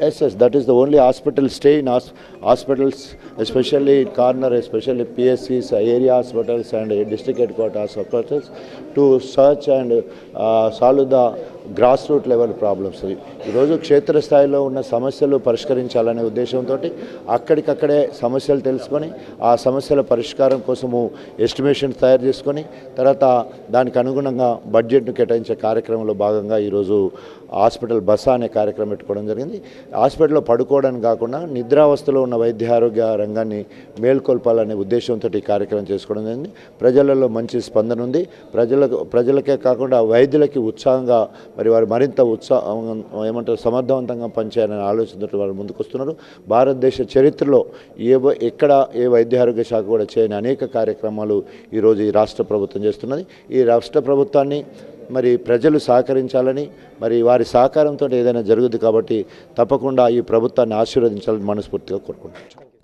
Yes, yes, that is the only hospital stay in hos- hospitals, especially in corner, especially PSCs, area hospitals and district headquarters hospitals to search and uh, solve the grass root level problems ఈరోజు క్షేత్రస్థాయిలో ఉన్న సమస్యలు పరిష్కరించాలనే ఉద్దేశంతో అక్కడికక్కడే సమస్యలు తెలుసుకొని ఆ సమస్యల పరిష్కారం కోసము ఎస్టిమేషన్ తయారు చేసుకొని తర్వాత దానికి అనుగుణంగా బడ్జెట్ను కేటాయించే కార్యక్రమంలో భాగంగా ఈరోజు హాస్పిటల్ బస అనే కార్యక్రమం పెట్టుకోవడం జరిగింది హాస్పిటల్లో పడుకోవడానికి కాకుండా నిద్రావస్థలో ఉన్న వైద్య ఆరోగ్య రంగాన్ని మేల్కొల్పాలనే ఉద్దేశంతో ఈ కార్యక్రమం చేసుకోవడం జరిగింది ప్రజలలో మంచి స్పందన ఉంది ప్రజలకు ప్రజలకే కాకుండా వైద్యులకి ఉత్సాహంగా మరి వారు మరింత ఉత్సాహం ఏమంటారు సమర్థవంతంగా పనిచేయాలనే ఆలోచనతో వారు ముందుకొస్తున్నారు భారతదేశ చరిత్రలో ఏ వ- ఎక్కడ ఏ వైద్య ఆరోగ్య శాఖ కూడా చేయని అనేక కార్యక్రమాలు ఈరోజు ఈ రాష్ట్ర ప్రభుత్వం చేస్తున్నది ఈ రాష్ట్ర ప్రభుత్వాన్ని మరి ప్రజలు సహకరించాలని మరి వారి సహకారంతో ఏదైనా జరుగుతుంది కాబట్టి తప్పకుండా ఈ ప్రభుత్వాన్ని ఆశీర్వదించాలని మనస్ఫూర్తిగా కోరుకుంటున్నాను